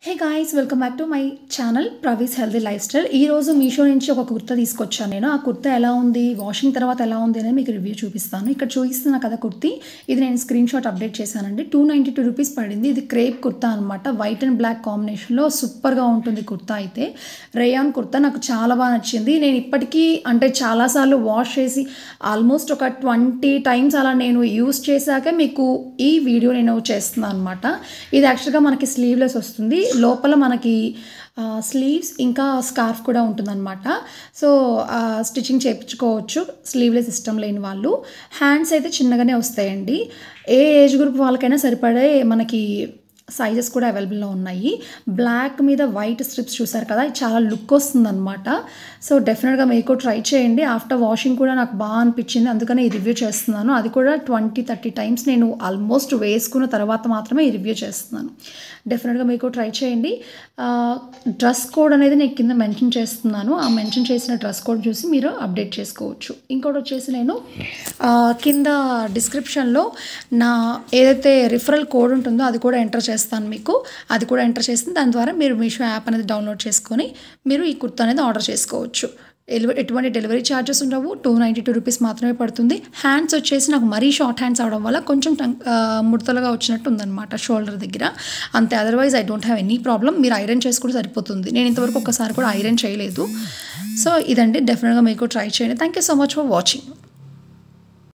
hey guys welcome back to my channel Pravee's healthy lifestyle ఈ రోజు మీషో నుంచి ఒక కుర్తా తీసుకొచ్చాను నేను ఆ కుర్తా ఎలా ఉంది వాషింగ్ తర్వాత ఎలా ఉంది అనేది మీకు రివ్యూ చూపిస్తాను ఇక్కడ చూపిస్తున్నా కదా కుర్తీ ఇది నేను స్క్రీన్ షాట్ అప్డేట్ చేశానండి టూ నైంటీ టూ రూపీస్ పడింది ఇది క్రేప్ కుర్తా అనమాట వైట్ అండ్ బ్లాక్ కాంబినేషన్లో సూపర్గా ఉంటుంది కుర్తా అయితే రేయాన్ కుర్తా నాకు చాలా బాగా నచ్చింది నేను ఇప్పటికీ అంటే చాలాసార్లు వాష్ చేసి ఆల్మోస్ట్ ఒక ట్వంటీ టైమ్స్ అలా నేను యూస్ చేశాక మీకు ఈ వీడియో నేను చేస్తున్నాను అనమాట ఇది యాక్చువల్గా మనకి స్లీవ్లెస్ వస్తుంది లోపల మనకి స్లీవ్స్ ఇంకా స్కార్ఫ్ కూడా ఉంటుందన్నమాట సో స్టిచ్చింగ్ చేయించుకోవచ్చు స్లీవ్లెస్ ఇష్టం లేని వాళ్ళు హ్యాండ్స్ అయితే చిన్నగానే వస్తాయండి ఏ ఏజ్ గ్రూప్ వాళ్ళకైనా సరిపడే మనకి సైజెస్ కూడా అవైలబుల్లో ఉన్నాయి బ్లాక్ మీద వైట్ స్ట్రిప్స్ చూసారు కదా ఇది చాలా లుక్ వస్తుందన్నమాట సో డెఫినెట్గా మీకు ట్రై చేయండి ఆఫ్టర్ వాషింగ్ కూడా నాకు బాగా అనిపించింది అందుకనే ఈ రివ్యూ చేస్తున్నాను అది కూడా ట్వంటీ థర్టీ టైమ్స్ నేను ఆల్మోస్ట్ వేసుకున్న తర్వాత మాత్రమే ఈ రివ్యూ చేస్తున్నాను డెఫినెట్గా మీకు ట్రై చేయండి డ్రెస్ కోడ్ అనేది నేను కింద మెన్షన్ చేస్తున్నాను ఆ మెన్షన్ చేసిన డ్రెస్ కోడ్ చూసి మీరు అప్డేట్ చేసుకోవచ్చు ఇంకోటి వచ్చేసి నేను ఆ, కింద డిస్క్రిప్షన్లో నా ఏదైతే రిఫరల్ కోడ్ ఉంటుందో అది కూడా ఎంటర్ చేస్తాను మీకు అది కూడా ఎంటర్ చేసి దాని ద్వారా మీరు మీషో యాప్ అనేది డౌన్లోడ్ చేసుకొని మీరు ఈ కుర్తా అనేది ఆర్డర్ చేసుకోవచ్చు ఎలివ- ఎటువంటి డెలివరీ ఛార్జెస్ ఉండవు టూ నైంటీ టూ రూపీస్ మాత్రమే పడుతుంది హ్యాండ్స్ వచ్చేసి నాకు మరీ షార్ట్ హ్యాండ్స్ అవడం వల్ల కొంచెం టంగ్- ఆ, ముడతలుగా వచ్చినట్టు ఉందన్నమాట షోల్డర్ దగ్గర అంతే otherwise I don't have any problem మీరు ఐరన్ చేసుకుంటే సరిపోతుంది నేను ఇంతవరకు ఒక్కసారి కూడా ఐరన్ చేయలేదు సో ఇదండి డెఫినెట్గా మీకు ట్రై చేయండి thank you so much for watching